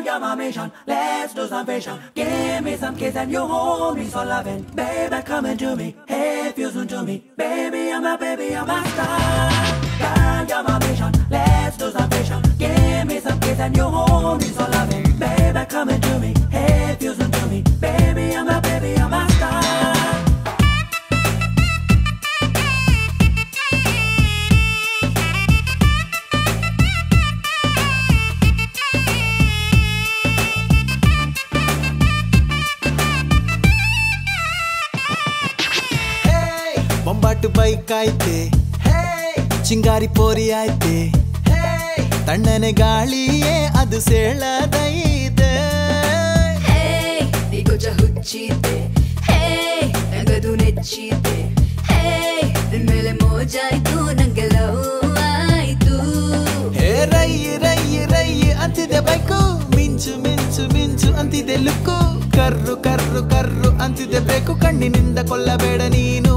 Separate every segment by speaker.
Speaker 1: you're my mission. Let's do some vision. Give me some kiss and you hold me so loving. Baby, come into me. Hey, fusing to me. Baby, I'm a baby, I'm a star. Girl, you're my mission. Let's do some vision. Give me some kiss and you hold me so loving. Baby, come into me. Hey, fusing to me. Baby, I'm a baby, I'm a star.
Speaker 2: ಬೊಂಬಾಟು bike ಆಯ್ತೆ ಚಿಂಗಾರಿ ಪೋರಿ ಆಯ್ತೆ ತಣ್ಣನೆ ಗಾಳಿಯೇ ಅದು ಸೆಳದೈತೆ
Speaker 3: ಹೇ ನಿಗೋಜ ಹುಚ್ಚಿದ್ದೆ ಹೇ ನಗದು ನೆಚ್ಚಿದ್ದೆ ಹೇ ನಿನ್ ಮೇಲೆ ಮೋಜಾಯ್ತು ನಂಗೆ ಲವ್ ಆಯ್ತು
Speaker 2: ಹೇ ರೈ ರೈ ರೈ ಅಂತಿದೆ ಬೈಕು ಮಿಂಚು ಮಿಂಚು ಮಿಂಚು ಅಂತಿದೆ ಲುಕ್ಕು ಕರ್ರು ಕರ್ರು ಕರ್ರು ಅಂತಿದೆ ಬೇಕು ಕಣ್ಣಿನಿಂದ ಕೊಲ್ಲಬೇಡ ನೀನು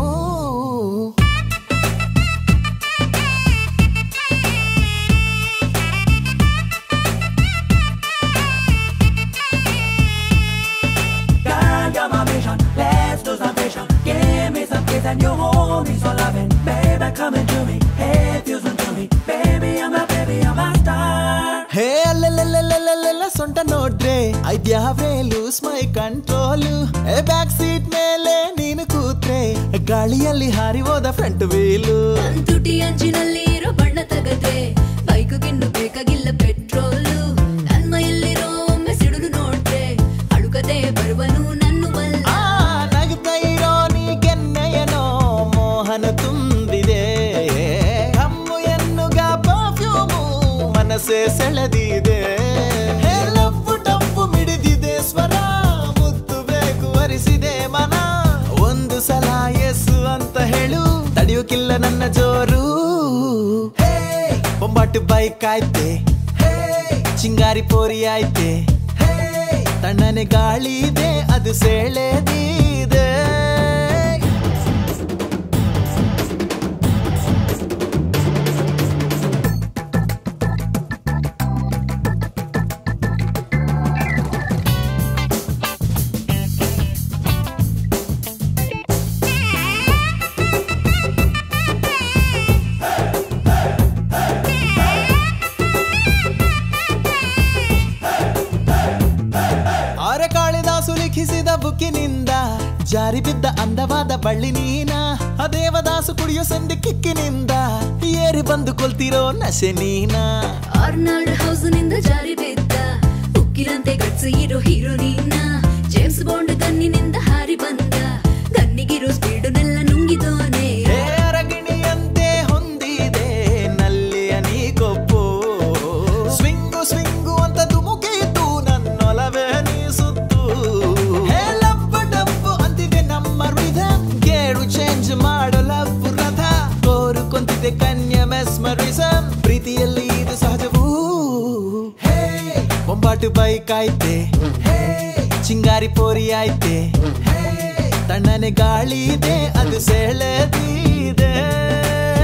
Speaker 1: Girl, you're my mission. Let's do some vision. Give me some kiss and you hold me so loving. Baby, come into me. Hey, fusing to me. Baby, I'm a baby, I'm a star.
Speaker 2: ಹೇ ಅಲ್ಲೆಲ್ಲ ಸೊಂಟ ನೋಡ್ರೆ ಐದ್ಯಾವೇ loose ಮೈ control ಏ back seat ಮೇಲೆ ನೀನು ಕೂತ್ರೆ ಗಾಳಿಯಲ್ಲಿ ಹಾರಿ ಹೋದ ಫ್ರಂಟ್ ವೀಲು
Speaker 3: ನನ್ ತುಟಿ ಅಂಚಿನಲ್ಲಿ ಇರೋ ಬಣ್ಣ ತಗದೆ ಬೈಕ್ಗಿನ್ನು ಬೇಕಾಗಿಲ್ಲ ಪೆಟ್ರೋಲು ನನ್ ಮೈಯಲ್ಲಿರೋ ಒಮ್ಮೆ ಸಿಡುಲು ನೋಡ್ರೆ ಅಳುಕದೆ ಬರುವನು ನನ್ನ ಬಲ್ಲ
Speaker 2: ಆ ನಗ್ತಾ ಇರೋ ನೀ ಕೆನ್ನೆಯನೋ ಮೋಹನ ತುಂಬಿದೆ ಕಮ್ಮು ಎನ್ನುಗ ಪರ್ಫ್ಯೂಮು ಮನಸ್ಸೇ ಸೆಳೆದಿದೆ ಹೇ ಲಪ್ಪು ಟಪ್ಪು ಮಿಡಿದಿದೆ ಸ್ವರ ಮುತ್ತು ಬೇಕು ವರಿಸಿದೆ ಮನ ಒಂದು ಸಲ ಎಸ್ ಅಂತ ಹೇಳು ತಡೆಯೋಕಿಲ್ಲ ನನ್ನ ಜೋರು ಹೇ ಬೊಂಬಾಟು ಬೈಕ್ ಆಯ್ತೆ ಹೇ ಚಿಂಗಾರಿ ಪೋರಿ ಆಯ್ತೆ ಹೇ ತಣ್ಣನೆ ಗಾಳಿ ಇದೆ ಅದು ಸೆಳೆದಿದೆ ಆರೆ ಕಾಳಿದಾಸು ಲಿಖಿಸಿದ ಬುಕ್ಕಿನಿಂದ ಜಾರಿ ಬಿದ್ದ ಅಂದವಾದ ಬಳ್ಳಿ ನೀನ ಆ ದೇವದಾಸು ಕುಡಿಯೋ ಸಂಧಿ ಕಿಕ್ಕಿನಿಂದ ಏರಿ ಬಂದು ಕೊಲ್ತಿರೋ ನಶೆ ನೀನ
Speaker 3: ಆರ್ನಾಲ್ಡ್ ಹೌಸ್ ನಿಂದ ಜಾರಿ ಬಿದ್ದ ಉಕ್ಕಿರಂತೆ ಗಟ್ಸಿ ಇರೋ ಹೀರೋ ನೀನ ಜೇಮ್ಸ್ ಬಾಂಡ್ ಗನ್ನಿನಿಂದ ಹಾರಿ ಬಂದ ಗನ್ನಿಗಿರೋ ಸ್ಪೀಡುನೆಲ್ಲ ನುಂಗಿದೋನೆ
Speaker 2: ಹೇ ಅರಗಿಣಿಯಂತೆ ಹೊಂದಿದೆ ನಲ್ಲಿಯ ನೀ ಕೊಪ್ಪು ಸ್ವಿಂಗು ಸ್ವಿಂಗು ಅಂತ ಧುಮುಕೆ ಇದ್ದು ನನ್ನೊಲವೇ ನೀ ಸುತ್ತು ಹೇ ಲಬ್ಬ ಡಬ್ಬು ಅಂತಿದೆ ನಮ್ಮ ರಿಧಮ್ ಗೇರು ಚೇಂಜ್ ಮಾಡೋ ಲವ್ ರಥ ಕೋರುಕೊಂತಿದೆ ಕನ್ಯ ಮೆಸ್ಮರಿಸಮ್ ಪ್ರೀತಿಯಲ್ಲಿ ಇದು ಸಹಜವೂ ಹೇ ಬೊಂಬಾಟು ಬೈಕ್ ಆಯ್ತೆ ಹೇ ಚಿಂಗಾರಿ ಪೋರಿ ಆಯ್ತೆ ಹೇ ತಣ್ಣನೆ ಗಾಳಿ ಇದೆ ಅದು ಸೆಳೆದಿದೆ